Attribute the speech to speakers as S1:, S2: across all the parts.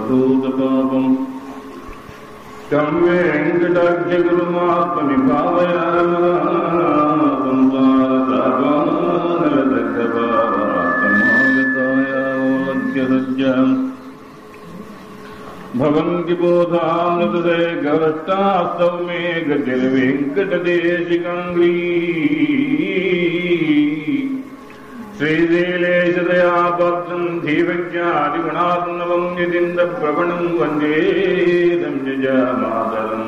S1: సర్వభూతపాపం तं वेङ्कटाख्यगुरुमात्मनि भावयामागतायावलभ्यसज्जाम् भवन्ति बोधामृतदे गवष्टास्तौ मे गतिर्वेङ्कटदेशिकाङ्ग्री श्रीशैलेशदया भक्तम् धीवज्ञादिगुणात्मवम् यदिन्दप्रवणम् वन्दे संयजामातरम्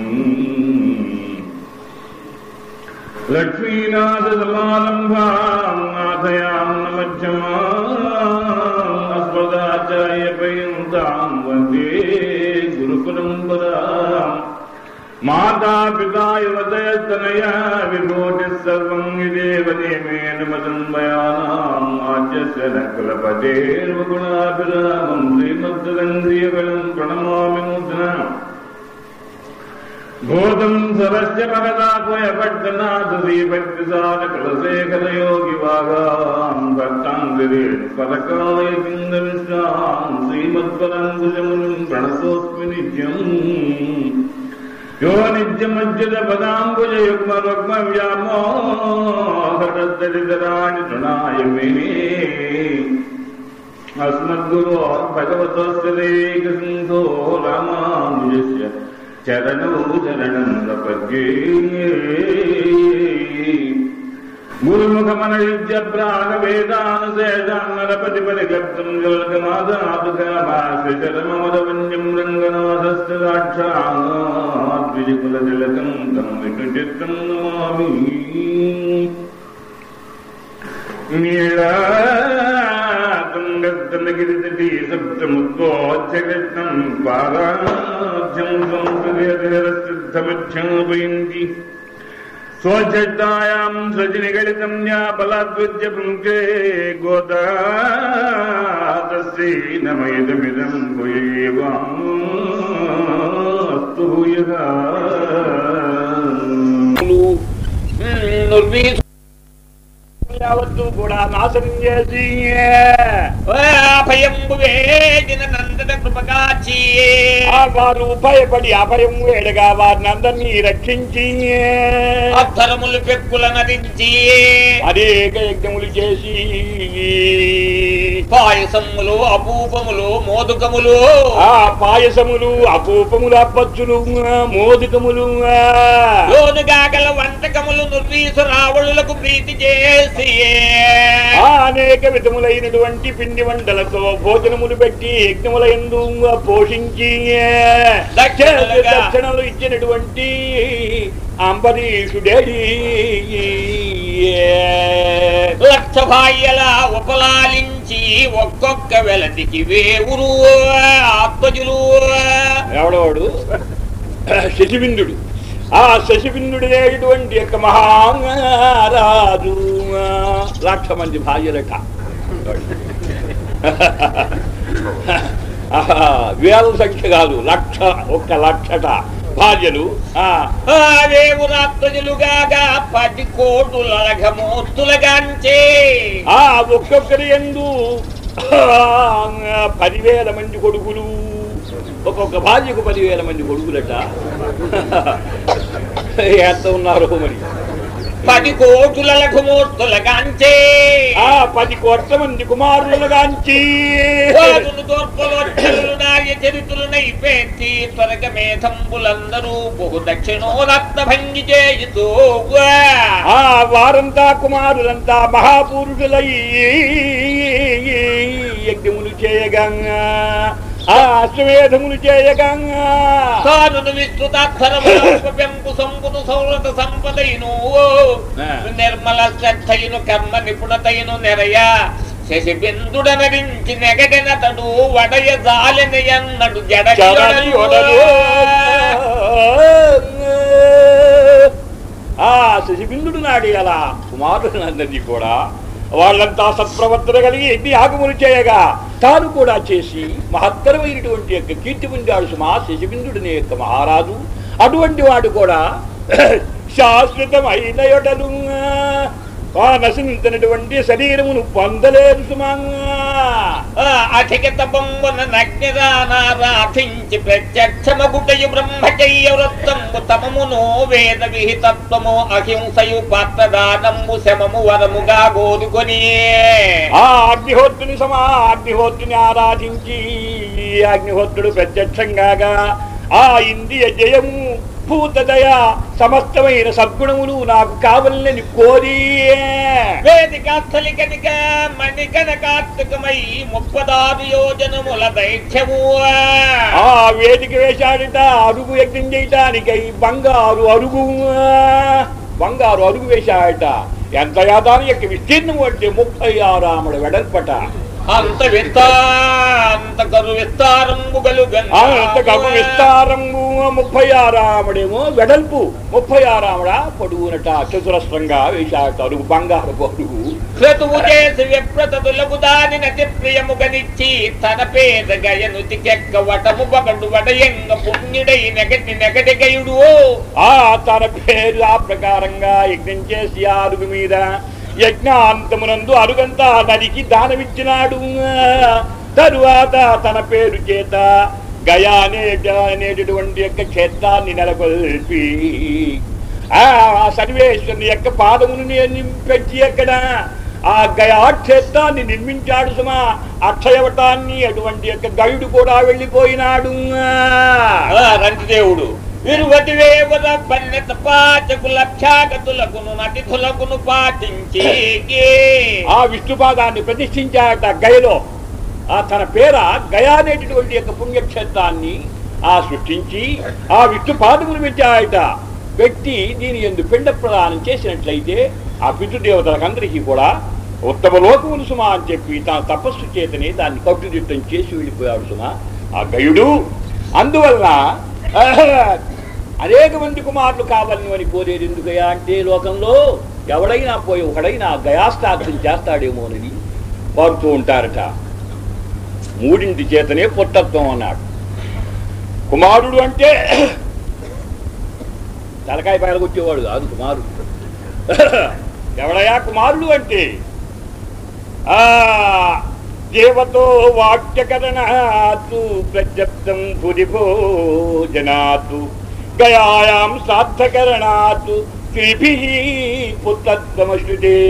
S1: लक्ष्मीनाथसमारम्भाम् नाथयाम् न मध्यमाम् अस्मदाचार्यपर्यन्ताम् वन्दे गुरुपरम्पराम् माता पिता युवतयस्तनया विभूतिः सर्वम् यदेव नियमेन मदन्मयानाम् आद्यस्य न कुलपतेर्वगुणाभिरामम् श्रीमद्दन्द्रियगणम् प्रणमामि नूतना भूतम् सरस्य भगदात्मयपट्टनाथ श्रीभक्तिसारकुलशेखरयोगिवागाम् भक्ताङ्गिरेण परकालय पिन्दविश्राम् श्रीमत्पराङ्कुशमुनिम् प्रणतोऽस्मि नित्यम् यो नित्यमज्जलपदाम्बुजयुग्मरुग्मव्यामोहरदरिदराणि तृणाय मे अस्मद्गुरो भगवतस्य देकसिन्धो रामानुजस्य चरणौ चरणं प्रपद्ये गुरुमुखमनयुज्य प्रागवेदानुशेषान्नरपतिपरिगर्तुम् जलकमादातुकाभाषचरममदवन्यम् रङ्गनाथस्य साक्षाद्विजकुलतिलकम् तम् विष्णुचित्तम् नमामि नीलातुङ्गस्तनगिरितटी सप्तमुद्वोच्चकृष्णम् पादाभ्यम् संस्कृतिरसिद्धमच्छापयन्ति स्वचड्डायाम् सजनिगलितम् या बलाद्विद्य पुङ्के गोदातस्यै नमयदमिदम् भूयेवास्तु भूयः
S2: నిర్వీసు యావత్తు కూడా నాశనం చేసి
S3: అభయంబు వేడిన నందన కృపగాచి
S2: ఆ వారు భయపడి అభయం వేడగా వారిని అందరినీ రక్షించి
S3: అధరములు పెక్కుల నరించి
S2: అనేక యజ్ఞములు చేసి
S3: పాయసములు అపూపములు మోదుకములు
S2: ఆ పాయసములు అపూపములు అప్పచ్చులు మోదికములు
S3: లోనుగా గల వంటకములు నిర్వీసు రావణులకు ప్రీతి చేసి
S2: ఆ అనేక విధములైనటువంటి పిండి వంటలతో భోజనములు పెట్టి యజ్ఞముల ఎందు పోషించి
S3: దక్షిణలుగా.
S2: దక్షిణలు ఇచ్చినటువంటి అంబరీషుడేడి
S3: లక్ష భాయ్యల ఉపలాలించి ఒక్కొక్క వెలటికి వేవురు ఆత్మజులు
S2: ఎవడవాడు శశిబిందుడు ఆ శశిబిందుడు అనేటువంటి యొక్క మహారాజు లక్ష మంది భార్యలట ఆహా, వేల సంఖ్య కాదు లక్ష ఒక్క లక్షట భార్యలు ఆ
S3: వేవురాత్మజులుగాగా పది కోటుల లఘమూర్తులగాంచే
S2: ఆ ఒక్కొక్కరి ఎందు పదివేల మంది కొడుకులు ఒక్కొక్క భార్యకు పదివేల మంది కొడుకులట ఎంత ఉన్నారు మరి
S3: పది కోటుల లఘుమూర్తులగాంచే
S2: ఆ పది కోట్ల మంది కుమారులు గాంచి
S3: వారును దోర్పలోచనులు నాయ చరితులు నైపేంచి త్వరగ మేధంబులందరూ బహు దక్షిణోరత్న భంగి చేయుతూ
S2: ఆ వారంతా కుమారులంతా మహాపురుషులై యజ్ఞములు చేయగా ఆ అశ్వమేధములు చేయగా
S3: తానును విస్తృతాక్షరములకు పెంపు సంపును సౌరత సంపదైను
S2: ఆ.
S3: నిర్మల శ్రద్ధయును కర్మ నిపుణతయును నెరయ శశిబిందుడ నరించి నెగడెనతడు వడయ జాలెనయన్నడు జడ
S2: చరణి ఒడలు. ఆ శశిబిందుడు నాడి అలా కుమారులందరినీ కూడా వాళ్ళంతా సత్ప్రవర్తన కలిగి ఎన్ని ఆగములు చేయగా తాను కూడా చేసి మహత్తరమైనటువంటి యొక్క కీర్తి పొందాడు సుమా శశిబిందుడిని యొక్క మహారాజు అటువంటి వాడు కూడా శాశ్వతమైన యొడలు ఆ నశించినటువంటి శరీరమును పొందలేదు సుమా
S3: ఆ, అధికత బొమ్మన నగ్నరానారాధించి ప్రత్యక్షమగుటయు బ్రహ్మచర్య వృత్తంబు తమమును వేద విహితత్వము అహింసయు పాత్రదానంబు శమము వరముగా కోరుకొని
S2: ఆ అగ్నిహోత్రుని సమా అగ్నిహోత్రుని ఆరాధించి ఈ అగ్నిహోత్రుడు ప్రత్యక్షంగా ఆ ఇంద్రియ జయము భూతదయ సమస్తమైన సద్గుణములు నాకు కావలని కోరి
S3: వేదికాస్థలి కనుక మణికన కార్తకమై ముప్పదారు యోజనముల దైత్యము
S2: ఆ వేదిక వేశాడట అరుగు యజ్ఞం చేయటానికై బంగారు అరుగు బంగారు అరుగు వేశాడట ఎంత యాదాని యొక్క విస్తీర్ణం అంటే ముప్పై ఆరాముల వెడల్పట
S3: అంత విస్తాంత కరు విస్తారంబు గలుగన్
S2: ఆ ఎంత గర్భ విస్తారము ముప్పై ఆరాముడేమో వెడల్పు ముప్పై ఆరాముడ పొడుగునట చతురస్రంగా వేశాడట అరుగు బంగారు అరుగు
S3: క్రతువు చేసి విప్రతదులకు దాని నటి ప్రియముగనిచ్చి తన పేద గయను తికెక్క వటము పగడు వడయంగ పుణ్యుడై నెగటి నెగటి గయుడు
S2: ఆ తన పేరు ఆ ప్రకారంగా యజ్ఞం చేసి ఆ అరుగు మీద యజ్ఞాంతమునందు అరుగంతా నరికి దానమిచ్చినాడు తరువాత తన పేరు చేత గయా అనే అనేటటువంటి యొక్క క్షేత్రాన్ని నెలకొల్పి ఆ సర్వేశ్వరుని యొక్క పాదమును నింపెచ్చి అక్కడ ఆ గయా క్షేత్రాన్ని నిర్మించాడు సుమా అక్షయవటాన్ని అటువంటి యొక్క గయుడు కూడా వెళ్ళిపోయినాడు
S3: రంతిదేవుడు ఇరువది వేవర పన్నెత పాచకు లక్షాగతులకును నటిధులకును పాటించి
S2: ఆ విష్ణుపాదాన్ని ప్రతిష్ఠించాట గయలో ఆ తన పేర గయా అనేటటువంటి యొక్క పుణ్యక్షేత్రాన్ని ఆ సృష్టించి ఆ విష్ణు పాదములు పెట్టాయట పెట్టి దీని ఎందు పిండ ప్రదానం చేసినట్లయితే ఆ పితృదేవతలకందరికీ కూడా ఉత్తమ లోకములు సుమా అని చెప్పి తన తపస్సు చేతనే దాన్ని కట్టుదిట్టం చేసి వెళ్ళిపోయాడు సుమా ఆ గయుడు అందువలన అనేక మంది కుమారులు కావాలని అని కోరేది ఎందుకయ్యా అంటే లోకంలో ఎవడైనా పోయి ఒకడైనా గయాస్తార్థం చేస్తాడేమోనని కోరుతూ ఉంటారట మూడింటి చేతనే పుట్టత్వం అన్నాడు కుమారుడు అంటే తలకాయ పగలగొచ్చేవాడు కాదు కుమారుడు ఎవడయా కుమారుడు అంటే ఆ దేవతో వాక్యకరణాతు ప్రత్యప్తం భురిభోజనాతు గయాయాం సార్థకరణాతు శ్రీభి పుత్రత్వమశ్నుతే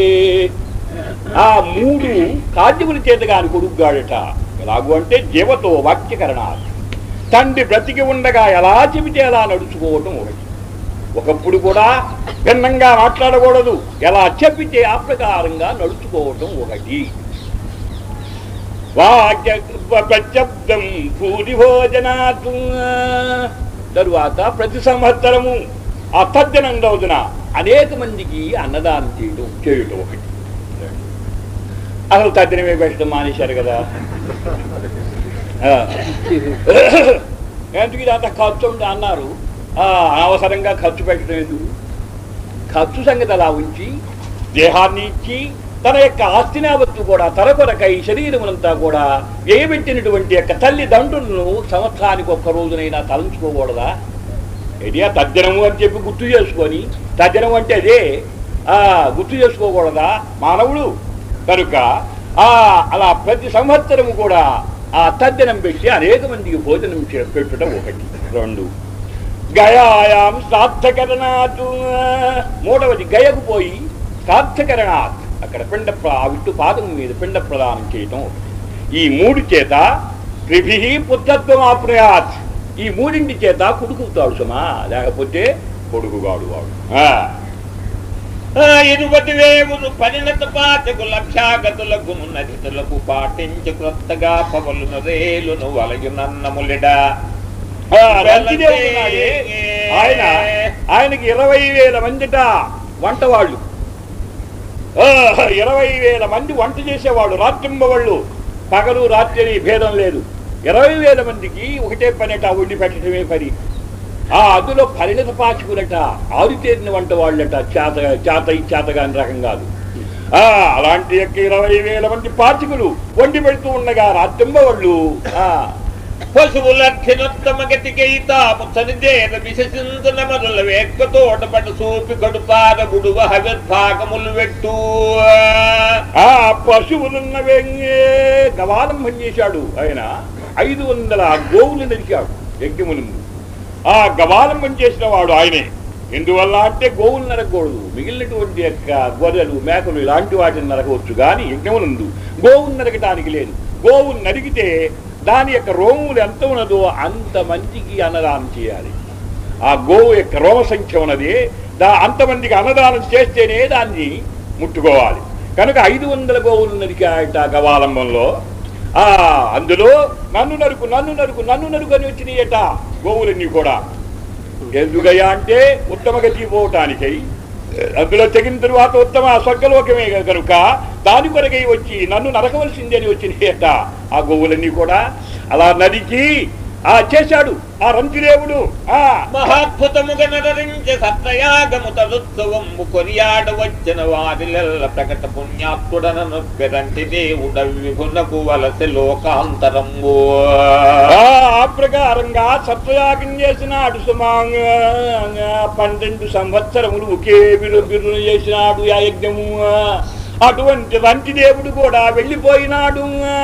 S2: ఆ మూడు కార్యముల చేత కాని కొడుకుగాడట ఎలాగు అంటే జీవతో వాక్యకరణాలు తండ్రి బ్రతికి ఉండగా ఎలా చెబితే ఎలా నడుచుకోవటం ఒకటి ఒకప్పుడు కూడా భిన్నంగా మాట్లాడకూడదు ఎలా చెప్పితే ఆ ప్రకారంగా నడుచుకోవటం ఒకటి వాక్య ప్రత్యబ్దం పూరి భోజనాతు తరువాత ప్రతి సంవత్సరము ఆ తద్దినం రోజున అనేక మందికి అన్నదానం చేయడం చేయటం ఒకటి అసలు తద్దినమే పెట్టడం మానేశారు కదా ఆ. ఎందుకు ఇదంతా ఖర్చు ఉంది అన్నారు ఆ, అనవసరంగా ఖర్చు పెట్టడం ఎందుకు ఖర్చు సంగతి అలా ఉంచి దేహాన్ని ఇచ్చి తన యొక్క ఆస్తిని యావత్తు కూడా తన కొరకై శరీరమునంతా కూడా వేయబెట్టినటువంటి యొక్క తల్లిదండ్రులను సంవత్సరానికి ఒక్క రోజునైనా తలంచుకోకూడదా ఇది ఆ తద్దినము అని చెప్పి గుర్తు చేసుకొని తద్దినం అంటే అదే ఆ గుర్తు చేసుకోకూడదా మానవుడు కనుక ఆ అలా ప్రతి సంవత్సరము కూడా ఆ తద్దినం పెట్టి అనేక మందికి భోజనం చే- పెట్టడం ఒకటి రెండు గయాయాం సార్థకరణాత్ మూడవది గయకు పోయి సార్థకరణాత్ అక్కడ పిండ ప్ర- ఆ విష్ణు పాదం మీద పిండ ప్రదానం చేయటం ఒకటి ఈ మూడు చేత త్రిభి పుత్రత్వం ఆప్రయాత్ ఈ మూడింటి చేత కొడుకుతాడు సుమా లేకపోతే కొడుకుగాడు వాడు ఆ.
S3: ఇరువది వేవును పరిణత పాతకు లక్షాగతులకు నదితులకు పాటించి క్రొత్తగా పవలును రేలును వలయు నన్నములిడ
S2: ఆ, రంతిదేవుడు ఉన్నాడే, ఆయన ఆయనకి ఇరవై వేల మందిట వంటవాళ్ళు ఆ, ఇరవై వేల మంది వంట చేసేవాళ్ళు రాత్రింబవాళ్ళు పగలు రాత్రి అని భేదం లేదు ఇరవై వేల మందికి ఒకటే పనిట వండి పెట్టడమే పని ఆ అందులో పరిణత పాచకులట ఆరుతేరిన వంట వాళ్ళట చేత చేత చేతగాని రకం కాదు ఆ అలాంటి యొక్క ఇరవై వేల మంది పాచకులు వండి పెడుతూ ఉండగా రాత్రింబ వాళ్ళు ఆ
S3: పశువులక్షణోత్తమ గతికైత ముచ్చని దేన విశసించున మరుల వేక్క తోటపడు సూపి కడుపార గుడువ హవిర్భాగములు పెట్టు
S2: ఆ పశువులున్నవే గవాలం పనిచేశాడు ఆయన ఐదు వందల గోవులు నరికాడు యజ్ఞమునందు ఆ గవాలం పనిచేసిన వాడు ఆయనే ఎందువల్ల అంటే గోవులు నరకూడదు మిగిలినటువంటి యొక్క గొర్రెలు మేకలు ఇలాంటి వాటిని నరకవచ్చు కానీ యజ్ఞమునందు గోవులు నరకటానికి లేదు గోవులు నరికితే దాని యొక్క రోములు ఎంత ఉన్నదో అంత మందికి అన్నదానం చేయాలి ఆ గోవు యొక్క రోమ సంఖ్య ఉన్నది దా అంతమందికి అన్నదానం చేస్తేనే దాన్ని ముట్టుకోవాలి కనుక ఐదు వందల గోవులు నరికాయట గవాలంబంలో ఆ అందులో నన్ను నరుకు నన్ను నరుకు నన్ను నరుకు అని వచ్చినాయట గోవులన్నీ కూడా ఎందుకయ్యా అంటే ఉత్తమ గతి పోవటానికై అందులో తెగిన తరువాత ఉత్తమ స్వర్గలోకమే కనుక దాని కొరకై వచ్చి నన్ను నరకవలసింది అని వచ్చినాయట ఆ గోవులన్నీ కూడా అలా నరికి ఆ చేశాడు ఆ రంతిదేవుడు ఆ
S3: మహాద్భుతముగా నరించి సత్రయాగము తదుత్సవము కొరియాడ వచ్చిన వారిలెల్ల ప్రకట పుణ్యాత్ముడనను పెరంటి దేవుడ విభునకు వలస లోకాంతరంబు
S2: ఆ ఆ ప్రకారంగా సత్వయాగం చేసినాడు సుమాంగ పన్నెండు సంవత్సరములు ఒకే బిరు బిరును చేసినాడు ఆ యజ్ఞము అటువంటి రంటి దేవుడు కూడా వెళ్ళిపోయినాడు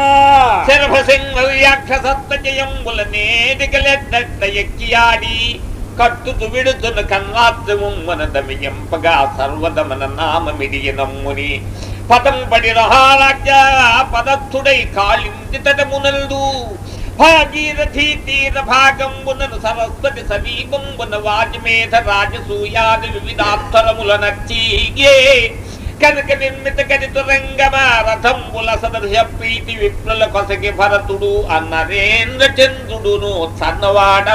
S3: శరభసింహవ్యాక్షసత్త జయంబుల నేటికలెట్ట ఎక్కియాడి కట్టుతు విడుతున్న కన్నాత్రముమ్మన దమియంపగా సర్వదమన నామమిడియ నమ్ముని పదం పడి రహారాజ్య పదత్తుడై కాళింది తటమునల్దు భాగీరథీ తీర భాగంబునను సరస్వతి సమీపంబున వాజమేధ రాజసూయాది వివిధాత్తరముల నచ్చీగే కనుక నిర్మిత గదితు రంగమా రథంబుల సదృశ ప్రీతి విప్రుల కొసకి భరతుడు అన్నరేంద్ర చంద్రుడును సన్నవాడా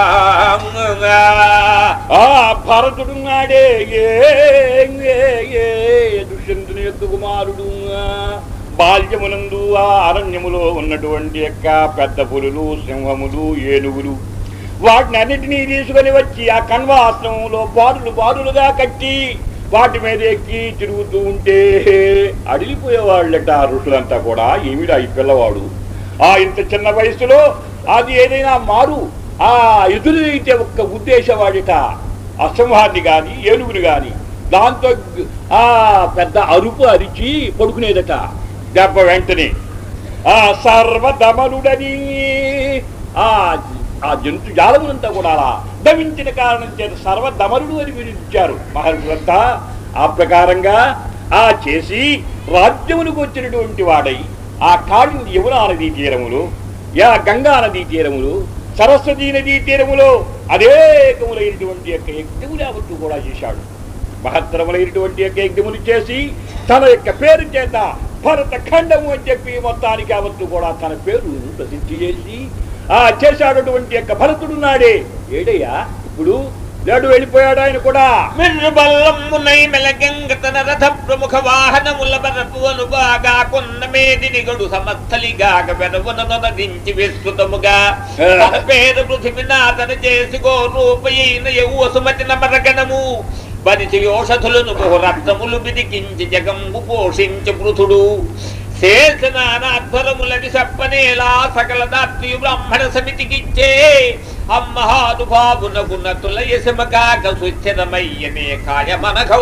S2: ఆ భరతుడు నాడే ఏ ఏ, ఏ దుష్యంతుని యొక్క కుమారుడు బాల్యమునందు ఆ అరణ్యములో ఉన్నటువంటి యొక్క పెద్ద పులులు సింహములు ఏనుగులు వాటిని అన్నిటినీ తీసుకొని వచ్చి ఆ కన్వాశ్రమంలో బారులు బారులుగా కట్టి వాటి మీద ఎక్కి తిరుగుతూ ఉంటే అడిగిపోయేవాళ్ళట ఆ ఋషులంతా కూడా ఏమిడా ఈ పిల్లవాడు ఆ ఇంత చిన్న వయసులో అది ఏదైనా మారు ఆ ఎదురైతే ఒక్క ఉద్దేశవాడిట అసింహాన్ని గాని ఏనుగుని గాని దాంతో ఆ పెద్ద అరుపు అరిచి పడుకునేదట దెబ్బ వెంటనే ఆ సర్వదమనుడని ఆ ఆ జంతు జాలమునంతా కూడా అలా దమించిన కారణం చేత సర్వదమనుడు అని వినిపించారు మహర్షులంతా ఆ ప్రకారంగా ఆ చేసి రాజ్యములకు వచ్చినటువంటి వాడై ఆ కాళింది యమునా నదీ తీరములు యా గంగా నదీ తీరములు సరస్వతీ నదీ తీరములో అనేకములైనటువంటి యొక్క యజ్ఞములు యావత్తు కూడా చేశాడు మహత్తరములైనటువంటి యొక్క యజ్ఞములు చేసి తన యొక్క పేరు చేత భరత ఖండము అని చెప్పి మొత్తానికి యావత్తు కూడా తన పేరు ప్రసిద్ధి చేసి ఆ చేశాడటువంటి యొక్క భరతుడు నాడే ఏడయ్యా ఇప్పుడు లేడు వెళ్ళిపోయాడు ఆయన కూడా
S3: మిర్రు బల్లమ్మునై మెలగంగ తన రథ ప్రముఖ వాహనముల బరపువను బాగా కొన్న మేదిని గడు సమస్థలిగాక వెనువన నదించి విస్తృతముగా తన పేరు పృథివినాథన చేసుకో రూపయైన యౌవ సుమతిన మరగణము బలిసి ఔషధులను బహురత్నములు బిదికించి జగంబు పోషించి పృథుడు శేషనానాధ్వరములని చెప్పనేలా సకల దాత్రియు బ్రాహ్మణ సమితికిచ్చే అమ్మహానుభావునకు నతుల యశమకాక సుచ్చరమయ్యనే కాయమనఘో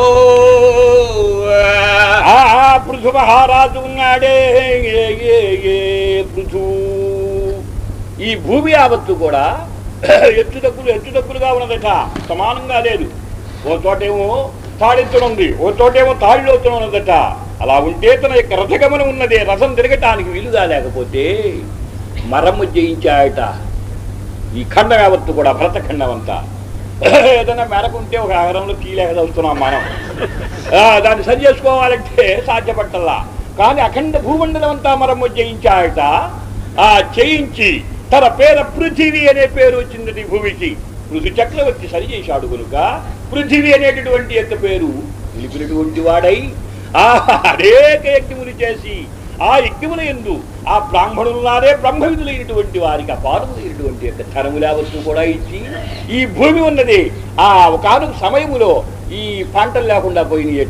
S2: ఆ పృథు మహారాజు ఉన్నాడే ఏ, ఏ, ఏ, పృథు ఈ భూమి యావత్తు కూడా ఎత్తు తక్కులు ఎత్తు తక్కులుగా ఉన్నదట సమానంగా లేదు ఓ చోటేమో తాడెత్తునుంది ఓ చోటేమో తాడిలోతున ఉన్నదట అలా ఉంటే తన యొక్క రథగమనం ఉన్నదే రథం తిరగటానికి వీలుగా లేకపోతే మరమ్ము జయించాయట ఈ ఖండం యావత్తు కూడా భరతఖండం అంతా ఏదైనా మేరకుంటే ఒక నగరంలో కీలేకదలుస్తున్నాం మనం ఆ, దాన్ని సరి చేసుకోవాలంటే సాధ్యపట్టల్లా కానీ అఖండ భూమండలం అంతా మరమ్ము జయించాయట ఆ చేయించి తన పేర పృథివీ అనే పేరు వచ్చింది భూమికి పృథు చక్రవర్తి సరి చేశాడు కనుక పృథివీ అనేటటువంటి యొక్క పేరు నిలిపినటువంటి వాడై ఆ అనేక యజ్ఞములు చేసి ఆ యజ్ఞముల ఎందు ఆ బ్రాహ్మణులున్నారే బ్రహ్మవిధులైనటువంటి వారికి అపారములైనటువంటి యొక్క ధనములేవత్తు కూడా ఇచ్చి ఈ భూమి ఉన్నది ఆ ఒకనొక సమయములో ఈ పంటలు లేకుండా పోయినాయట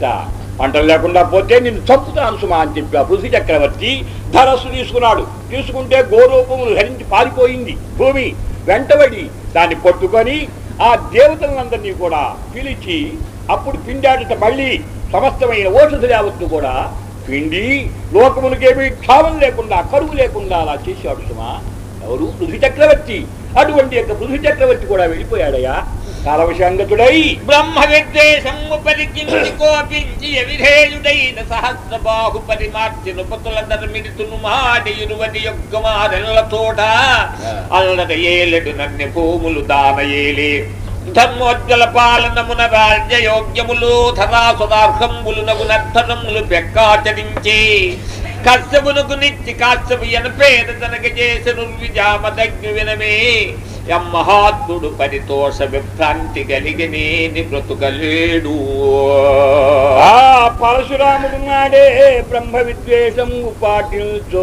S2: పంటలు లేకుండా పోతే నిన్ను చంపుతాను సుమా అని చెప్పి ఆ పృథ్వీ చక్రవర్తి ధరస్సు తీసుకున్నాడు తీసుకుంటే గోరూపములు ధరించి పారిపోయింది భూమి వెంటబడి దాన్ని పట్టుకొని ఆ దేవతలందరినీ కూడా పిలిచి అప్పుడు పిండాడట మళ్ళీ సమస్తమైన ఓషధులు యావత్తు కూడా పిండి లోకమునికేమీ క్షామం లేకుండా కరువు లేకుండా అలా చేశాడు సుమా ఎవరు పృథ్వీ చక్రవర్తి అటువంటి యొక్క పృథ్వీ చక్రవర్తి కూడా వెళ్ళిపోయాడయ్యా కాలవశాంగతుడై
S3: బ్రహ్మ విద్వేషము పరికించి కోపించి అవిధేయుడైన సహస్ర బాహు పరిమార్చి నృపతుల ధర్మిడుతును మాడి ఇరువది యొక్క మారెల్ల తోట అల్లడ ఏలెడు నన్ను భూములు దాన ఏలే ధర్మోజ్వల పాలనమున రాజ్య యోగ్యములు ధరాసుదార్హములు నగు నర్ధనములు పెక్కాచరించి కశ్యమునకు నిత్తి కాశ్యపు ఎనపేద తనక చేసిన విజామదగ్ని వినమే మహాత్ముడు పరితోష విభ్రాంతి కలిగినేని బ్రతుకలేడు
S2: ఆ పరశురాముడు నాడే బ్రహ్మ విద్వేషం పాటించో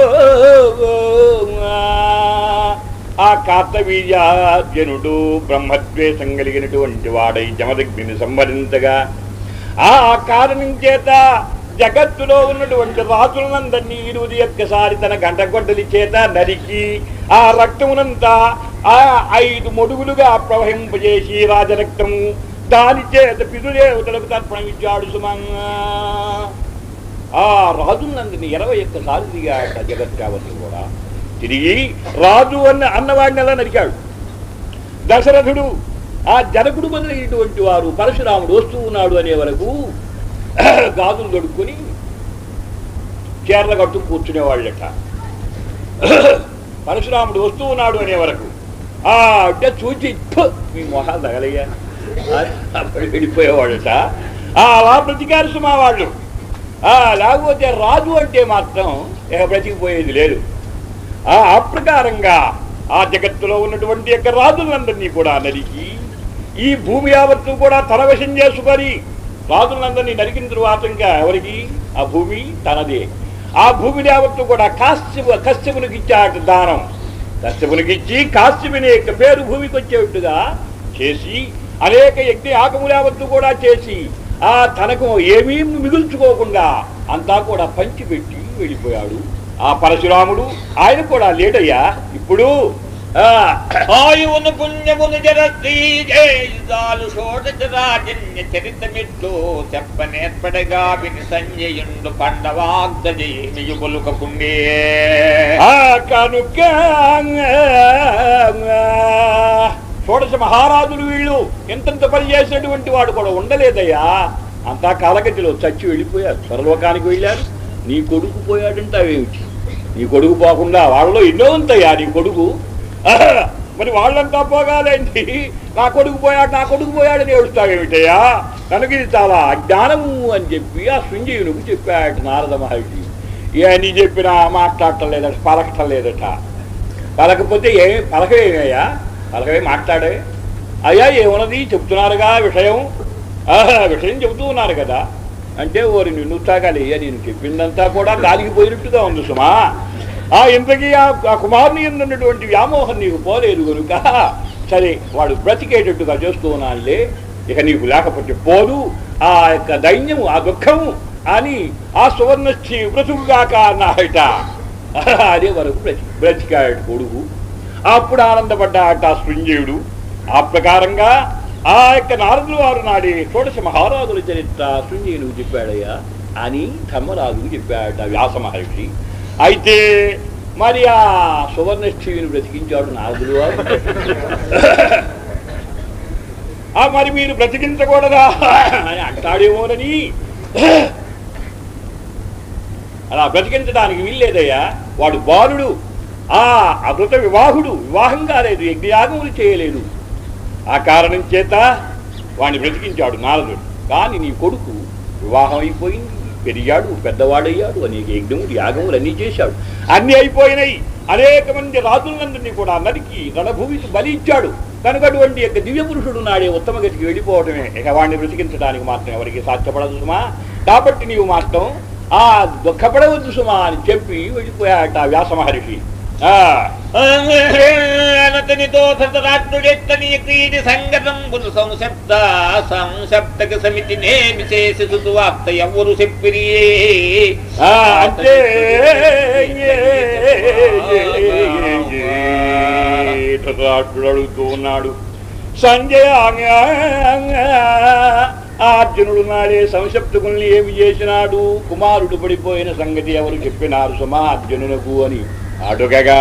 S2: ఆ కార్తవీర్యార్జునుడు బ్రహ్మద్వేషం కలిగినటువంటి వాడై జమదగ్ని సంవరించగా ఆ కారణం చేత జగత్తులో ఉన్నటువంటి రాజులందరినీ ఇరువుది ఒక్కసారి తన గంటగొడ్డలి చేత నరికి ఆ రక్తమునంతా ఆ ఐదు మొడుగులుగా ప్రవహింపజేసి రాజరక్తము దాని చేత పితృదేవతలకు తర్పణమిచ్చాడు సుమంగా ఆ రాజులందరినీ ఇరవై ఒక్కసారి దిగాట జగత్కావతి కూడా తిరిగి రాజు అన్న అన్నవాడిని ఎలా నరికాడు దశరథుడు ఆ జనకుడు మొదలైనటువంటి వారు పరశురాముడు వస్తూ ఉన్నాడు అనే వరకు గాజులు దొడుక్కుని చీరల కట్టు కూర్చునేవాళ్ళట పరశురాముడు వస్తూ ఉన్నాడు అనే వరకు ఆ అంటే చూచి "ఫు, మీ మొహాలు తగలయ్యా అప్పుడు వెళ్ళిపోయేవాళ్ళట ఆ అలా ప్రతికార సుమా వాళ్ళు ఆ లేకపోతే రాజు అంటే మాత్రం ఇక బ్రతికిపోయేది లేదు ఆ అప్రకారంగా ఆ జగత్తులో ఉన్నటువంటి యొక్క రాజులందరినీ కూడా నరికి ఈ భూమి యావత్తు కూడా తన వశం చేసుకొని రాజులందరినీ నరికిన తరువాత ఇంకా ఎవరికి ఆ భూమి తనదే ఆ భూమి యావత్తు కూడా కాశ్యపు కశ్యపునికి ఇచ్చాట దానం కశ్యపునికిచ్చి కాశ్యపుని యొక్క పేరు భూమికి వచ్చేట్టుగా చేసి అనేక యజ్ఞ ఆకములు యావత్తు కూడా చేసి ఆ తనకు ఏమీ మిగుల్చుకోకుండా అంతా కూడా పంచిపెట్టి వెళ్ళిపోయాడు ఆ పరశురాముడు ఆయన కూడా లేడయ్యా ఇప్పుడు ఆ
S3: ఆయువును పుణ్యమును జరశ్రీ జయజాలు షోడశ రాజన్య చరితమిట్లు చెప్పనేర్పడగా విని సంజయుండు పండవాగ్దజేమియు పలుకకుండే
S2: ఆ కనుక షోడశ మహారాజులు వీళ్ళు ఎంతెంత పని చేసినటువంటి వాడు కూడా ఉండలేదయ్యా అంతా కాలగతిలో చచ్చి వెళ్ళిపోయారు స్వరలోకానికి వెళ్ళారు నీ కొడుకు పోయాడంటే అవేమిటి నీ కొడుకు పోకుండా వాళ్ళలో ఎన్నో ఉంటాయా నీ కొడుకు ఆహా, మరి వాళ్ళంతా పోగాలేంటి నా కొడుకు పోయాడు నా కొడుకు పోయాడని ఏడుస్తావేమిటయ్యా కనుక ఇది చాలా అజ్ఞానము అని చెప్పి ఆ శృంజయునికి చెప్పాడు నారద మహర్షి ఇవన్నీ చెప్పినా మాట్లాడటం లేదట పలకటం లేదట పలకపోతే ఏ పలకవేమయ్యా పలకవే మాట్లాడే అయ్యా ఏమున్నది చెప్తున్నారుగా విషయం ఆహా, విషయం చెబుతూ ఉన్నారు కదా అంటే ఓరి నిన్ను తాగాలి అయ్యా నేను చెప్పిందంతా కూడా గాలికి పోయినట్టుగా ఉంది సుమా ఆ ఇంతకీ ఆ ఆ కుమారుని ఉన్నటువంటి వ్యామోహం నీకు పోలేదు కనుక సరే వాడు బ్రతికేటట్టుగా చేస్తూ ఉన్నానులే ఇక నీకు లేకపోతే పోదు ఆ యొక్క దైన్యము ఆ దుఃఖము అని ఆ సువర్ణశ్రీ బ్రతుకుగాక అన్నాడట అదే వరకు బ్రతి బ్రతికాడు కొడుకు అప్పుడు ఆనందపడ్డాట ఆ శృంజయుడు ఆ ప్రకారంగా ఆ యొక్క నారదులు వారు నాడి షోడశ మహారాజుల చరిత్ర శృంజయునికి చెప్పాడయ్యా అని ధర్మరాజుకు చెప్పాడట వ్యాస మహర్షి అయితే మరి ఆ సువర్ణశ్రీని బ్రతికించాడు నారదులు వారు ఆ మరి మీరు బ్రతికించకూడదా అని అంటాడేమోనని అలా బ్రతికించడానికి వీల్లేదయ్యా వాడు బాలుడు ఆ అమృత వివాహుడు వివాహం కాలేదు యజ్ఞయాగములు చేయలేదు ఆ కారణం చేత వాడిని బ్రతికించాడు నారదుడు కానీ నీ కొడుకు వివాహం అయిపోయింది పెరిగాడు పెద్దవాడయ్యాడు అనేక యజ్ఞములు యాగములు అన్నీ చేశాడు అన్నీ అయిపోయినాయి అనేక మంది రాజులందరినీ కూడా నరికి రణభూమికి బలి ఇచ్చాడు కనుక అటువంటి యొక్క దివ్య పురుషుడు నాడే ఉత్తమ గతికి వెళ్ళిపోవటమే ఇక వాడిని బ్రతికించడానికి మాత్రం ఎవరికి సాధ్యపడదు సుమా కాబట్టి నీవు మాత్రం ఆ దుఃఖపడవద్దు సుమా అని చెప్పి వెళ్ళిపోయాట ఆ వ్యాస మహర్షి ఆ
S3: అతనితో ధృతరాష్ట్రుడెత్తని క్రీడి సంగతంబును సంశబ్ద సంశబ్దక సమితి నేమి చేసి వార్త ఎవరు చెప్పిరి
S2: ఆ, అంటే ధృతరాష్ట్రుడు అడుగుతూ ఉన్నాడు సంజయ ఆ అర్జునుడు నాడే సంశప్తకుల్ని ఏమి చేసినాడు కుమారుడు పడిపోయిన సంగతి ఎవరు చెప్పినారు సుమా అర్జునునకు అని అడుగగా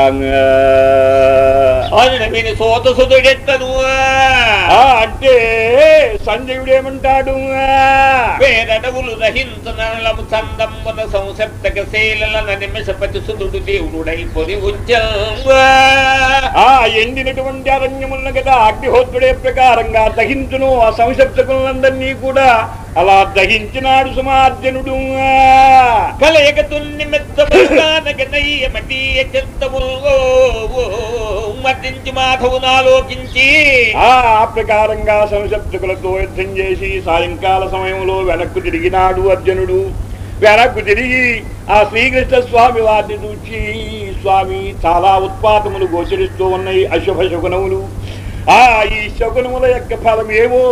S3: ఆయన విని సోతసుదుడెత్తను
S2: ఆ, అంటే సంజయుడు ఏమంటాడు
S3: వేరడవులు రహించనలము చందంబన సంశబ్దక శీలన నిమిషపతి సుదుడు దేవుడై పొరి ఉజ్జంగా
S2: ఆ ఎండినటువంటి అరణ్యములను కదా అగ్నిహోత్రుడే ప్రకారంగా దహించును ఆ సంశప్తకులందరినీ కూడా అలా దహించినాడు సుమార్జనుడు
S3: కలయక తున్ని మెత్తమటీయ చిత్తములు మర్దించి మాధవునాలోకించి
S2: ఆ ప్రకారంగా సంశప్తకులతో యుద్ధం చేసి సాయంకాల సమయంలో వెనక్కు తిరిగినాడు అర్జునుడు వెనక్కు తిరిగి ఆ శ్రీకృష్ణ స్వామి వారిని చూచి స్వామి చాలా ఉత్పాతములు గోచరిస్తూ ఉన్నాయి అశుభ శకునములు ఆ ఈ శకునముల యొక్క ఫలం ఏమో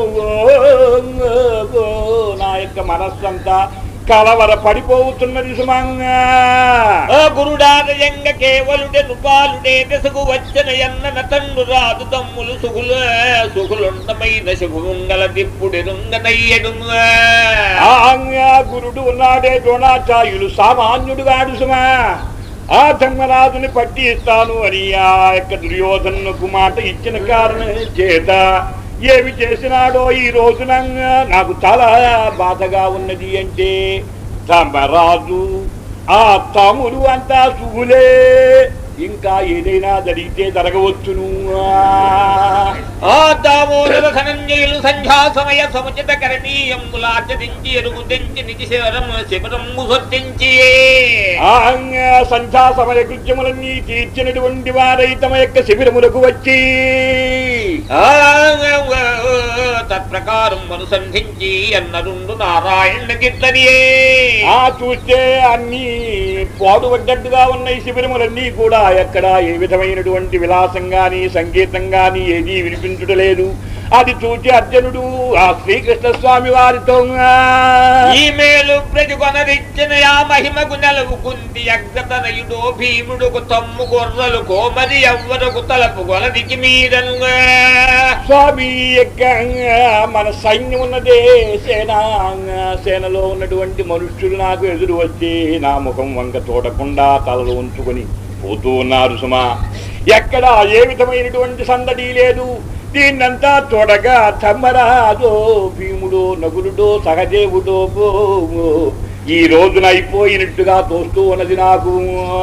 S2: నా యొక్క మనస్సంతా కలవర పడిపోతున్నది సుమంగా
S3: ఆ గురుడాదయంగ కేవలుడే నుపాలుడే దశకు వచ్చిన ఎన్న తండ్రు రాదు తమ్ములు సుగుల సుగులుండమైన శుభుంగల దిప్పుడెరుంగనయ్యడు
S2: ఆంగా గురుడు ఉన్నాడే ద్రోణాచార్యులు సామాన్యుడు కాడు సుమా ఆ ధర్మరాజుని పట్టి ఇస్తాను అని ఆ యొక్క దుర్యోధనుకు మాట ఇచ్చిన కారణం చేత ఏమి చేసినాడో ఈ రోజున నాకు చాలా బాధగా ఉన్నది అంటే ధర్మరాజు ఆ తమ్ముడు అంతా సుగులే ఇంకా ఏదైనా జరిగితే జరగవచ్చును
S3: ఆ దామోదర ధనంజయులు సంధ్యా సమయ సముచిత కరణీయంబులాచరించి ఎరుగు తెంచి నిజ శివరం శిబిరము సొత్తించి
S2: ఆ సంధ్యా సమయ కృత్యములన్నీ తీర్చినటువంటి వారై తమ యొక్క శిబిరములకు వచ్చి
S3: ఆ, తత్ప్రకారం అనుసంధించి అన్నరుండు నారాయణ గిట్లనియే
S2: ఆ చూస్తే అన్ని పాడుపడ్డట్టుగా ఉన్నాయి శిబిరములన్నీ కూడా ఎక్కడ ఏ విధమైనటువంటి విలాసం గాని సంగీతం గాని ఏదీ వినిపించుటలేదు అది చూచి అర్జునుడు ఆ శ్రీకృష్ణ స్వామి వారితో
S3: ఈ మేలు ప్రజుకొనరిచ్చిన ఆ మహిమకు నెలవు కుంది అగ్రతనయుడో భీముడుకు తమ్ము గొర్రెలు కోమది ఎవ్వరకు తలపు గొలదికి మీదను
S2: స్వామి యొక్క మన సైన్యం ఉన్నదే సేన సేనలో ఉన్నటువంటి మనుష్యులు నాకు ఎదురు వచ్చి నా ముఖం వంక చూడకుండా తలలు ఉంచుకొని పోతూ ఉన్నారు సుమా ఎక్కడ ఏ విధమైనటువంటి సందడి లేదు దీన్నంతా చూడగా ధర్మరాజో భీముడో నగులుడో సహదేవుడో పో ఈ రోజున అయిపోయినట్టుగా తోస్తూ ఉన్నది నాకు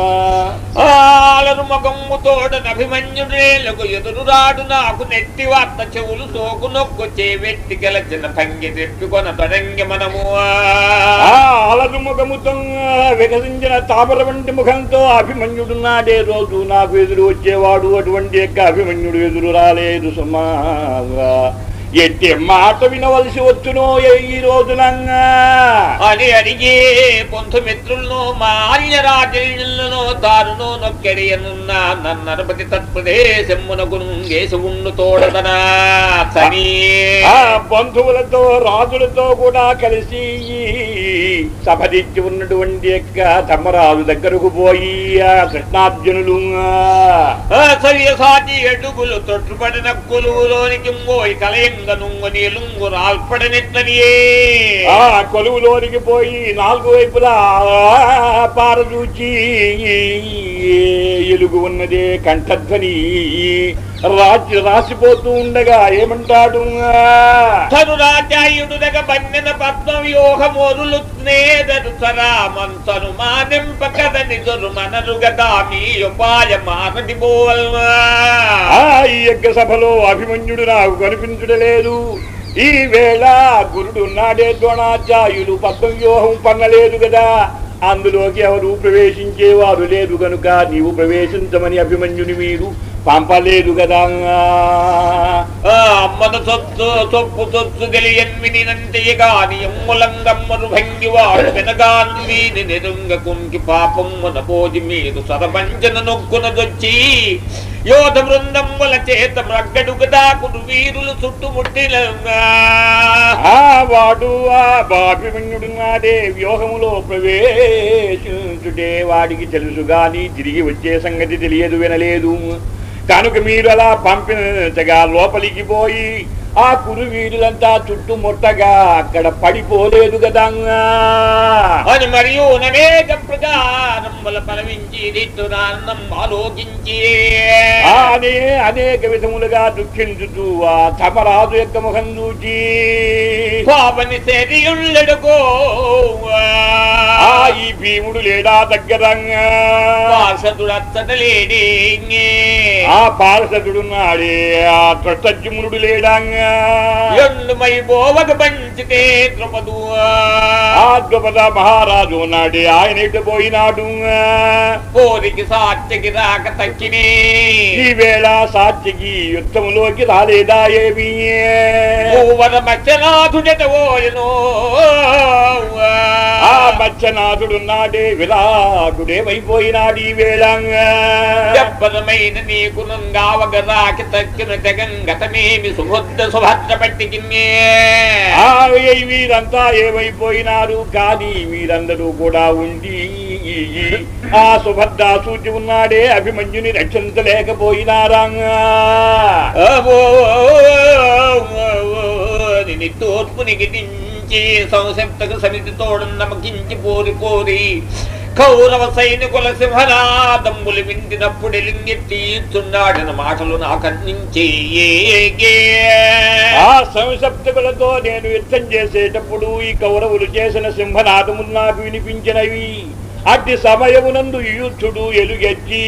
S3: ఆలరు ముఖము తోడనభిమన్యుడేలకు ఎదురురాడు నాకు నెట్టి వార్త చెవులు సోకు నొక్కు చేవెట్టి గెలచిన భంగి తెప్పుకొన తడంగి మనము
S2: ఆ అలరు ముఖముతో వికసించిన తామర వంటి ముఖంతో అభిమన్యుడున్నాడే రోజు నాకు ఎదురు వచ్చేవాడు అటువంటి యొక్క అభిమన్యుడు ఎదురు రాలేదు సుమా ఎట్టి మాట వినవలసి వచ్చునో ఏ- ఈ రోజునంగా
S3: అని అడిగే పొంతు మిత్రులను మాల్యరాజులను దారును నొక్కెడియనున్న నన్నరపతి తత్ప్రదేశమునకు దేశముండు తోడదనా సనీ
S2: ఆ బంధువులతో రాజులతో కూడా కలిసి సభదిచ్చి ఉన్నటువంటి యొక్క ధర్మరాజు దగ్గరకు పోయి ఆ కృష్ణార్జునులు
S3: ఆ సవ్యసాటి అడుగులు తొట్టుపడిన కొలువులోనికి మోయి కలయంగ నుంగు నీలుంగు రాల్పడనిట్లనియే
S2: ఆ కొలువులోనికి పోయి నాలుగు వైపులా పారదూచి ఎలుగు ఉన్నదే కంఠధ్వని రాసి రాసిపోతూ ఉండగా ఏమంటాడు
S3: ధనురాచార్యుడు దగ బన్నెన పద్మ వ్యూహమోరులు నేదరు సరామంతను మానింపకదని దొరు మనరు గదా మీ ఉపాయ మానటి పోవల్వా
S2: ఆ ఈ యజ్ఞ సభలో అభిమన్యుడు నాకు కనిపించడలేదు ఈ వేళ గురుడు నాడే ద్రోణాచార్యులు పద్మవ్యూహం పన్నలేదు కదా అందులోకి ఎవరు ప్రవేశించేవారు లేదు గనుక నీవు ప్రవేశించమని అభిమన్యుని మీరు పంపలేదు కదా
S3: ఆ అమ్మన సొత్తు సొప్పు సొత్తు తెలియన్వినంతే గాని ఎమ్ములంగమ్మను భంగివాడు వెనగాను వీని నెరుంగ కుంకి పాపమ్మున పోజి మీరు సరపంచన నొక్కునదొచ్చి యోధ బృందముల చేత మ్రగ్గడుగదా కుడు వీరులు చుట్టుముట్టిన
S2: ఆ వాడు ఆ బాభిమన్యుడు నాడే వ్యూహములో ప్రవేశించుటే వాడికి తెలుసు గాని తిరిగి వచ్చే సంగతి తెలియదు వినలేదు కనుక మీరు అలా పంపినగా లోపలికి పోయి ఆ కురు వీరులంతా చుట్టుముట్టగా అక్కడ పడిపోలేదు కదా
S3: అని మరియు అనేక ప్రకారముల పలవించి దిట్టునాన్నం ఆలోకించి
S2: ఆ అనే అనేక విధములుగా దుఃఖించుతూ ఆ తమరాజు యొక్క ముఖం చూచి
S3: పాపని శరీరుళ్ళడుకో
S2: ఆ ఈ భీముడు లేడా దగ్గరంగా
S3: పార్షదుడత్తడలేడే
S2: ఆ పార్షదుడున్నాడే ఆ త్రష్టజ్మునుడు లేడాంగా
S3: ఎండుమై బోవక పంచితే ద్రుపదు
S2: ఆ ద్రుపద మహారాజు ఉన్నాడే ఆయన ఎటు పోయినాడు
S3: పోరికి సాత్యకి రాక తక్కినే
S2: ఈ వేళ సాధ్యకి యుద్ధములోకి రాలేదా ఏమీ
S3: మూవర మత్స్యనాథుడట ఓయను
S2: ఆ మత్స్యనాథుడున్నాడే విరాటుడేమైపోయినాడు ఈ వేళ
S3: చెప్పదమైన నీకు నుంగావగ రాకి తక్కిన తెగంగతమేమి సుభద్ర సుభద్ర పట్టికిన్నే
S2: ఆ ఈ వీరంతా ఏమైపోయినారు కానీ వీరందరూ కూడా ఉండి ఆ సుభద్ర సూచి ఉన్నాడే అభిమన్యుని రక్షించలేకపోయినారా
S3: నిన్ను తూర్పుని గిటించి సంసప్తక సమితి తోడు నమకించి పోరి పోరి కౌరవ సైనికుల సింహనాదమ్ములు వింటినప్పుడు లింగెత్తి ఇస్తున్నాడన మాటలు నాకన్నించి
S2: ఆ సంసప్తకులతో నేను యుద్ధం చేసేటప్పుడు ఈ కౌరవులు చేసిన సింహనాదములు నాకు వినిపించినవి అట్టి సమయమునందు ఈ యుద్ధుడు ఎలుగెత్తి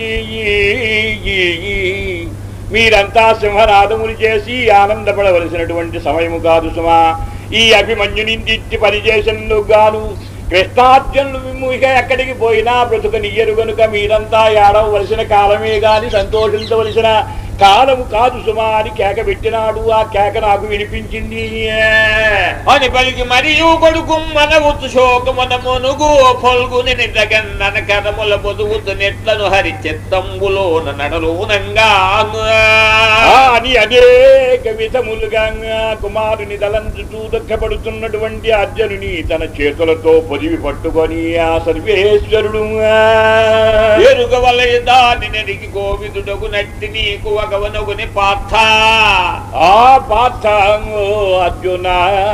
S2: మీరంతా సింహనాదములు చేసి ఆనందపడవలసినటువంటి సమయము కాదు సుమా ఈ అభిమన్యునింటి పని చేసినందుకు గాను కృష్ణార్జునులు మిమ్ము ఇక ఎక్కడికి పోయినా బ్రతుకనియ్యరు గనుక మీరంతా ఏడవలసిన కాలమే గాని సంతోషించవలసిన కాలము కాదు సుమా అని కేక పెట్టినాడు ఆ కేక నాకు వినిపించింది
S3: అని పలికి మరియు కొడుకు మనవుతు శోకమున మునుగు పొల్గుని నిజగన్నన కరముల పొదువుతు నెట్లను హరి చెత్తంబులోన నడలోనంగా
S2: ఆ అని అనేక విధములుగా కుమారుని దలంచుతూ దుఃఖపడుతున్నటువంటి అర్జునుని తన చేతులతో పొదివి పట్టుకొని ఆ సర్వేశ్వరుడు
S3: ఎరుగ వలయ దాని నెరిగి గోవిదుడగు నట్టి నీకు వగవనగుని పార్థ
S2: ఆ పార్థంగో అర్జున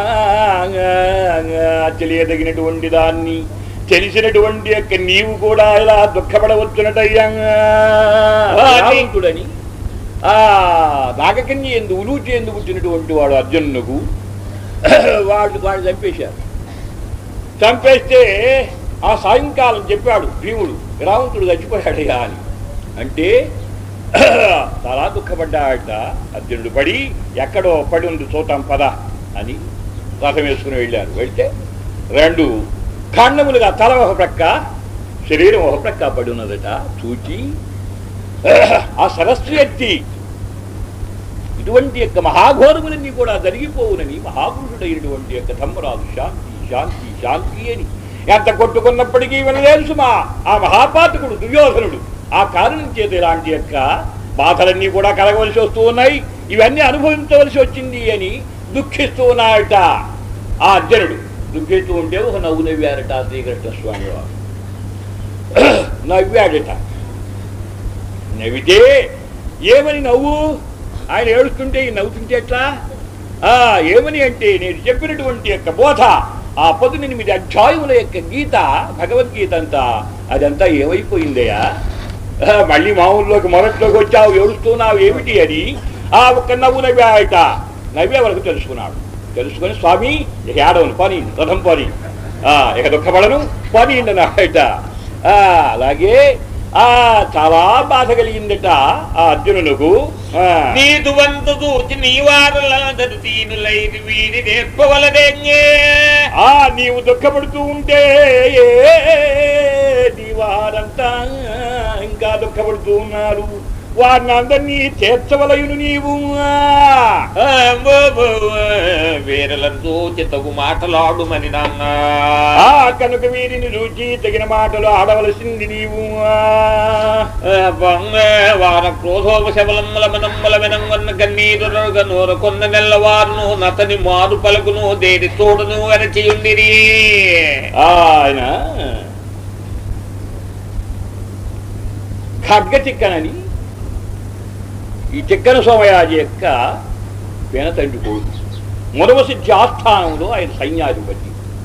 S2: తెలియదగినటువంటి దాన్ని తెలిసినటువంటి యొక్క నీవు కూడా ఇలా దుఃఖపడవచ్చునటయ్యా రావణుడని ఆ నాగకన్య ఎందు ఉలూచి ఎందు పుట్టినటువంటి వాడు అర్జునునకు వాడు వాడు చంపేశారు చంపేస్తే ఆ సాయంకాలం చెప్పాడు భీముడు రావంతుడు చచ్చిపోయాడయ్యా అని అంటే చాలా దుఃఖపడ్డాడట అర్జునుడు పడి ఎక్కడో పడి ఉంది చూద్దాం పద అని రథం వేసుకుని వెళ్ళారు వెళ్తే రెండు ఖండములుగా తల ఒక ప్రక్క శరీరం ఒక ప్రక్క పడి ఉన్నదట చూచి ఆ సరస్సు ఎత్తి ఇటువంటి యొక్క మహాఘోరములన్నీ కూడా జరిగిపోవునని మహాపురుషుడైనటువంటి యొక్క ధర్మరాజు శాంతి శాంతి శాంతి అని ఎంత కొట్టుకున్నప్పటికీ వినలేదు సుమా ఆ మహాపాతకుడు దుర్యోధనుడు ఆ కారణం చేత ఇలాంటి యొక్క బాధలన్నీ కూడా కలగవలసి వస్తూ ఉన్నాయి ఇవన్నీ అనుభవించవలసి వచ్చింది అని దుఃఖిస్తూ ఉన్నాయట ఆ అర్జునుడు దుఃఖిస్తూ ఉంటే ఒక నవ్వు నవ్వారట శ్రీకృష్ణ స్వామి వారు నవ్వాడట నవ్వితే ఏమని నవ్వు ఆయన ఏడుస్తుంటే ఈ నవ్వుతుంటే ఎట్లా ఆ ఏమని అంటే నేను చెప్పినటువంటి యొక్క బోధ ఆ పదునెనిమిది అధ్యాయముల యొక్క గీత భగవద్గీత అంతా అదంతా ఏమైపోయిందయ్యా ఆ, మళ్ళీ మామూలులోకి మొదట్లోకి వచ్చావు ఏడుస్తున్నావు ఏమిటి అని ఆ ఒక్క నవ్వు నవ్వాయట నవ్వే వరకు తెలుసుకున్నాడు తెలుసుకొని స్వామి ఇక ఏడవను పని రథం పని ఆ, ఇక దుఃఖపడను పని అన్నాయట ఆ, అలాగే ఆ చాలా బాధ కలిగిందట ఆ అర్జునునకు ఆ,
S3: నీదు వంత చూచి నీ వారులందరు దీనులైది వీరి నేర్పవలదెంగే
S2: ఆ నీవు దుఃఖపడుతూ ఉంటే నీ వారంతా ఇంకా దుఃఖపడుతూ ఉన్నారు వారిని అందరినీ చేర్చవలయును నీవు
S3: వీరలంతో చిత్తగు మాటలాడుమని నాన్న
S2: ఆ కనుక వీరిని రుచి తగిన మాటలు ఆడవలసింది నీవు
S3: వార క్రోధోపశబలమ్మల మనమ్మల వినంగొన్న కన్నీరు నూర కొన్న నెల్లవారును నతని మారు పలుకును దేని తోడును వెరచియుండిరి
S2: ఆయన ఖడ్గ చిక్కనని ఈ చిక్కన సోమయాజి యొక్క పేన తండ్రి కొడుకు మురవసిద్ధి ఆస్థానంలో ఆయన సైన్యాధిపతి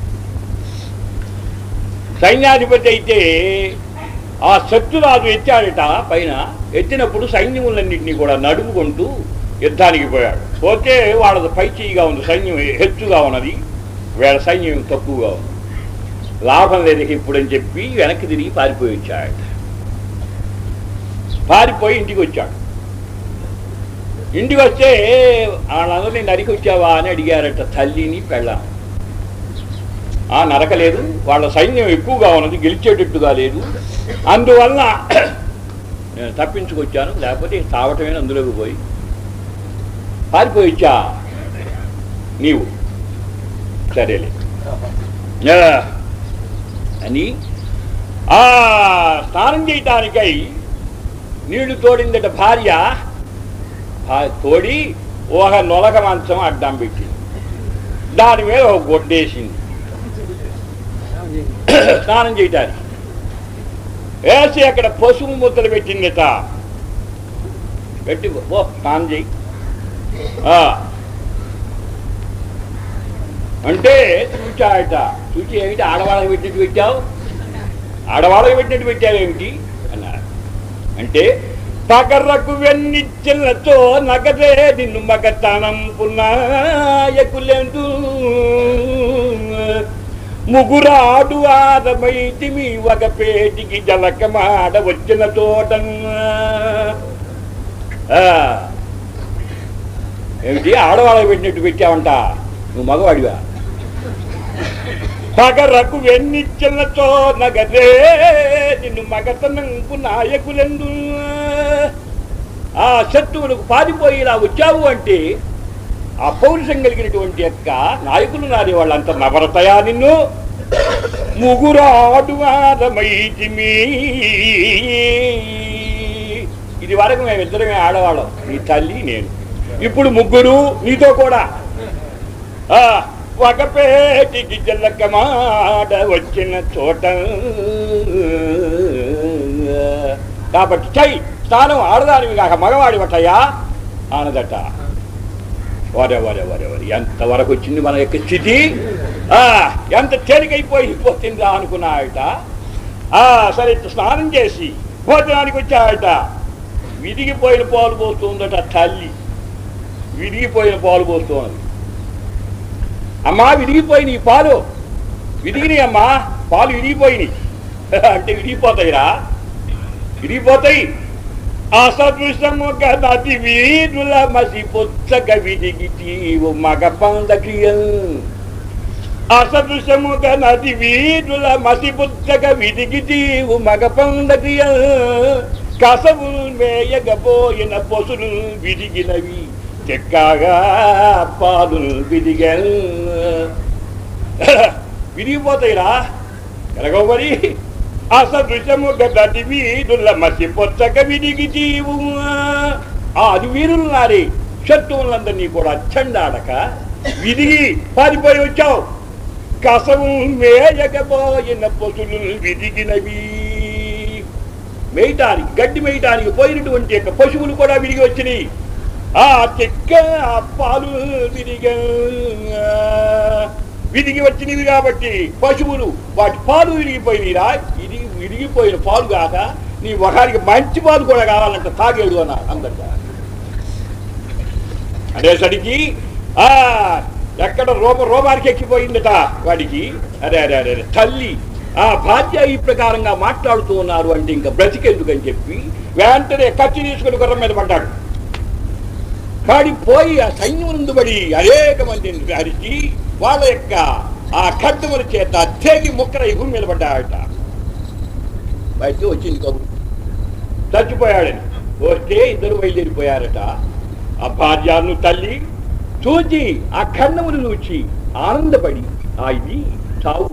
S2: సైన్యాధిపతి అయితే ఆ శత్రురాజు ఎత్తాడట పైన ఎత్తినప్పుడు సైన్యములన్నింటినీ కూడా నడుపుకుంటూ యుద్ధానికి పోయాడు పోతే వాళ్ళది పై చేయిగా ఉంది సైన్యం హెచ్చుగా ఉన్నది వీళ్ళ సైన్యం తక్కువగా ఉంది లాభం లేదు ఇక ఇప్పుడు అని చెప్పి వెనక్కి తిరిగి పారిపోయి వచ్చాడు పారిపోయి ఇంటికి వచ్చాడు ఇంటికి వస్తే వాళ్ళందరినీ నరికి వచ్చావా అని అడిగారట తల్లిని పెళ్ళాం ఆ నరకలేదు వాళ్ళ సైన్యం ఎక్కువగా ఉన్నది గెలిచేటట్టుగా లేదు అందువలన నేను తప్పించుకొచ్చాను లేకపోతే తావటమే అందులోకి పోయి పారిపోయి వచ్చా నీవు సరేలే ఆ, అని ఆ స్నానం చేయటానికై నీళ్లు తోడిందట భార్య ఆ తోడి ఒక నొలక మంచం అడ్డం పెట్టింది దాని మీద ఒక గొడ్డేసింది స్నానం చేయటానికి వేసి అక్కడ పసుపు ముద్దలు పెట్టిందట పెట్టి ఓ స్నానం చేయి ఆ. అంటే చూచాడట చూచి ఏమిటి ఆడవాళ్ళకి పెట్టినట్టు పెట్టావు ఆడవాళ్ళకి పెట్టినట్టు పెట్టావేమిటి అన్నారు అంటే పగర్రకు వెన్నిచ్చినతో నగదే నిన్ను మగతనం పున్నాయకులెందు ముగురాడు ఆదమైతిమి ఒక పేటికి జలకమాడ వచ్చిన తోట ఏమిటి ఆడవాళ్ళకి పెట్టినట్టు పెట్టావంట నువ్వు మగవాడివా పగరకు వెన్నిచ్చలతో నగదే నిన్ను మగతనంపు నాయకులెందు ఆ శత్రువులకు పారిపోయి ఇలా వచ్చావు అంటే ఆ పౌరుషం కలిగినటువంటి యొక్క నాయకులు నాది వాళ్ళంతా నవరతయా నిన్ను ముగురాడు వారమైతిమి ఇది వరకు మేము ఇద్దరమే ఆడవాళ్ళం నీ తల్లి నేను ఇప్పుడు ముగ్గురు నీతో కూడా ఆ ఒక పేటికి జల్లకమాడ వచ్చిన చోట కాబట్టి చై స్థానం ఆడదానివి కాక మగవాడి పట్టయ్యా ఆనదట వరే వరే వరే వరే ఎంతవరకు వచ్చింది మన యొక్క స్థితి ఆ ఎంత తేలికైపోయి పోతుందా అనుకున్నాయట ఆ సరే స్నానం చేసి భోజనానికి వచ్చాయట విరిగిపోయిన పాలు పోస్తుందట తల్లి విరిగిపోయిన పాలు పోస్తున్నది అమ్మా విరిగిపోయిన ఈ పాలు విరిగినాయి అమ్మా పాలు విరిగిపోయినాయి అంటే విరిగిపోతాయిరా విరిగిపోతాయి అసదృశము గది వీరుల మసి పొచ్చగ విడిగి తీవు మగ పందక్రియల్ అసదృశము గది వీరుల మసి పొచ్చగ విడిగి తీవు మగ పందక్రియల్ కసవు మేయగబోయిన పొసులు విడిగినవి చెక్కగా పాలు విడిగల్ విరిగిపోతాయిరా ఎలాగో మరి అసదృశము గది వీరుల మసి పొచ్చక విడిగి జీవు ఆ అది వీరులు నారి శత్రువులందరినీ కూడా చెండాడక విడిగి పారిపోయి వచ్చావు కసము మేయకపోయిన పశులు విడిగినవి మేయటానికి గడ్డి మేయటానికి పోయినటువంటి యొక్క పశువులు కూడా విరిగి వచ్చినాయి ఆ చెక్క ఆ పాలు విరిగ విరిగి వచ్చినవి కాబట్టి పశువులు వాటి పాలు విరిగిపోయినరా ఇది విరిగిపోయిన పాలు కాక నీ ఒకరికి మంచి పాలు కూడా కావాలంట తాగేడు అన్న అందరికీ అనేసరికి ఆ ఎక్కడ రోమ రోమానికి ఎక్కిపోయిందట వాడికి అరే అరే అరే అరే, తల్లి ఆ భార్య ఈ ప్రకారంగా మాట్లాడుతూ ఉన్నారు అంటే ఇంకా బ్రతికెందుకని చెప్పి వెంటనే కత్తి తీసుకుని గుర్రం మీద పడ్డాడు కాడి పోయి ఆ సైన్యం ముందు పడి అనేక మందిని అరిచి వాళ్ళ యొక్క ఆ ఖడ్డముల చేత తేగి ముక్కర భూమి మీద పడ్డాడట బయటకు వచ్చింది కబురు చచ్చిపోయాడని వస్తే ఇద్దరు బయలుదేరిపోయారట ఆ భార్యను తల్లి చూచి ఆ ఖండమును చూచి ఆనందపడి ఆ ఇది చావు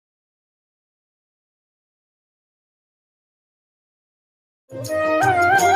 S4: Thank you.